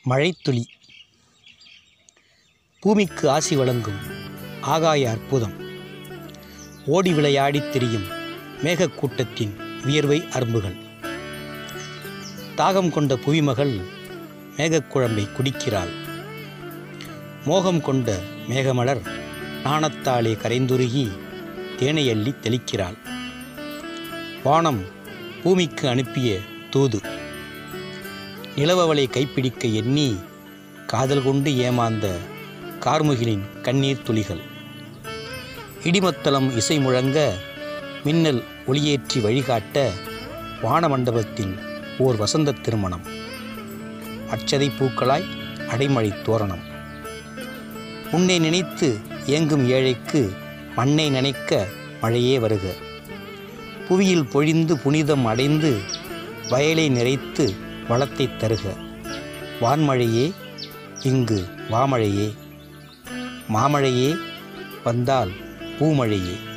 மழைத்துளி பூமிக்கு ஆசி வழங்கும் ஆகாய அற்புதம் ஓடி விளையாடித் திரியும் மேகக்கூட்டத்தின் வியர்வை அரும்புகள் தாகம் கொண்ட புவிமகள் மேகக்குழம்பை குடிக்கிறாள் மோகம் கொண்ட மேகமலர் நாணத்தாலே கரைந்துருகி தேனை அள்ளி தெளிக்கிறாள் வானம் பூமிக்கு அனுப்பிய தூது நிலவவளை கைப்பிடிக்க எண்ணி காதல் கொண்டு ஏமாந்த கார்முகிலின் கண்ணீர் துளிகள் இடிமத்தளம் இசை முழங்க மின்னல் ஒளியேற்றி வழிகாட்ட வானமண்டபத்தில் ஓர் வசந்த திருமணம் அச்சதை பூக்களாய் அடைமழை தோரணம் உன்னை நினைத்து ஏங்கும் ஏழைக்கு மண்ணை நினைக்க மழையே வருக புவியில் பொழிந்து புனிதம் அடைந்து வயலை நிறைத்து வளத்தை தருக வான்மழையே இங்கு வாமழையே மாமழையே வந்தால் பூமழையே